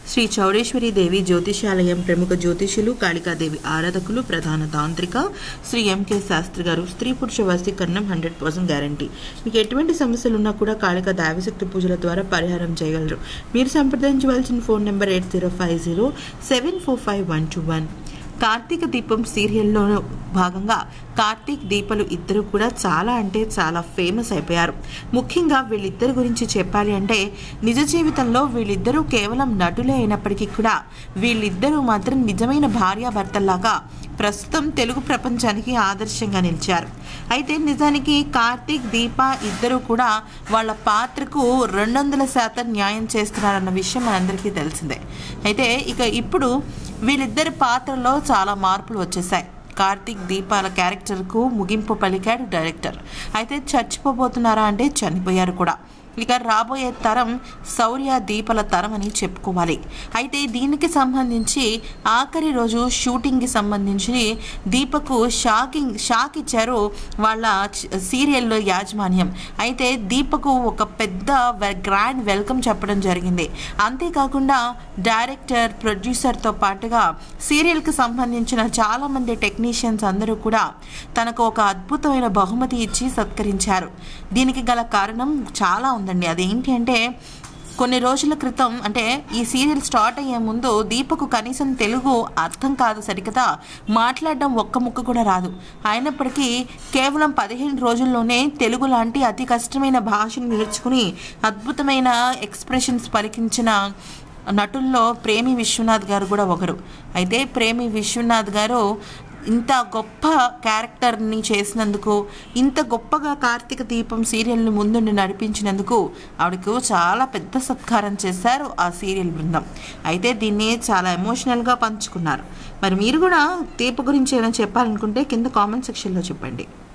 శ్రీ చౌడేశ్వరి దేవి జ్యోతిషాలయం ప్రముఖ జ్యోతిషులు కాళికాదేవి ఆరాధకులు ప్రధాన తాంత్రిక శ్రీ ఎంకే శాస్త్రి గారు స్త్రీ పురుష వశీకరణం హండ్రెడ్ పర్సెంట్ గ్యారంటీ మీకు ఎటువంటి సమస్యలు ఉన్నా కూడా కాళిక దైవశక్తి పూజల ద్వారా పరిహారం చేయగలరు మీరు సంప్రదించవలసిన phone number eight zero five zero seven four five one two one Karthika Deepam సీరియల్లో భాగంగా కార్తీక్ దీపలు ఇద్దరు కూడా చాలా అంటే చాలా ఫేమస్ అయిపోయారు ముఖ్యంగా వీళ్ళిద్దరి గురించి చెప్పాలి అంటే నిజ జీవితంలో వీళ్ళిద్దరూ కేవలం నటులే అయినప్పటికీ కూడా వీళ్ళిద్దరూ మాత్రం నిజమైన భార్యాభర్తల్లాగా ప్రస్తుతం తెలుగు ప్రపంచానికి ఆదర్శంగా నిలిచారు అయితే నిజానికి కార్తీక్ దీప ఇద్దరు కూడా వాళ్ళ పాత్రకు రెండు వందల శాతం న్యాయం చేస్తున్నారన్న విషయం మనందరికీ తెలిసిందే అయితే ఇక ఇప్పుడు వీళ్ళిద్దరి పాత్రలో చాలా మార్పులు వచ్చేసాయి కార్తీక్ దీపాల క్యారెక్టర్కు ముగింపు పలికాడు డైరెక్టర్ అయితే చచ్చిపోబోతున్నారా అంటే చనిపోయారు కూడా ఇక రాబోయే తరం శౌర్య దీపల తరం అని చెప్పుకోవాలి అయితే దీనికి సంబంధించి ఆఖరి రోజు షూటింగ్కి సంబంధించి దీపకు షాకింగ్ షాక్ ఇచ్చారు వాళ్ళ చ- సీరియల్లో యాజమాన్యం అయితే దీపకు ఒక పెద్ద వె- గ్రాండ్ వెల్కమ్ చెప్పడం జరిగింది అంతేకాకుండా డైరెక్టర్ ప్రొడ్యూసర్తో పాటుగా సీరియల్కి సంబంధించిన చాలామంది టెక్నీషియన్స్ అందరూ కూడా తనకు ఒక అద్భుతమైన బహుమతి ఇచ్చి సత్కరించారు దీనికి గల కారణం చాలా ఉందండి అదేంటి అంటే కొన్ని రోజుల క్రితం అంటే ఈ సీరియల్ స్టార్ట్ అయ్యే ముందు దీపకు కనీసం తెలుగు అర్థం కాదు సరికదా మాట్లాడడం ఒక్క ముక్క కూడా రాదు అయినప్పటికీ కేవలం పదిహేను రోజుల్లోనే తెలుగు లాంటి అతి కష్టమైన భాషను నేర్చుకుని అద్భుతమైన ఎక్స్ప్రెషన్స్ పలికించిన నటుల్లో ప్రేమి విశ్వనాథ్ గారు కూడా ఒకరు అయితే ప్రేమి విశ్వనాథ్ గారు ఇంత గొప్ప క్యారెక్టర్ని చేసినందుకు ఇంత గొప్పగా కార్తీక దీపం సీరియల్ని ముందుండి నడిపించినందుకు ఆవిడకు చాలా పెద్ద సత్కారం చేశారు ఆ సీరియల్ బృందం అయితే దీన్ని చాలా ఎమోషనల్గా పంచుకున్నారు మరి మీరు కూడా దీప గురించి ఏమైనా చెప్పాలనుకుంటే కింద కామెంట్ సెక్షన్లో చెప్పండి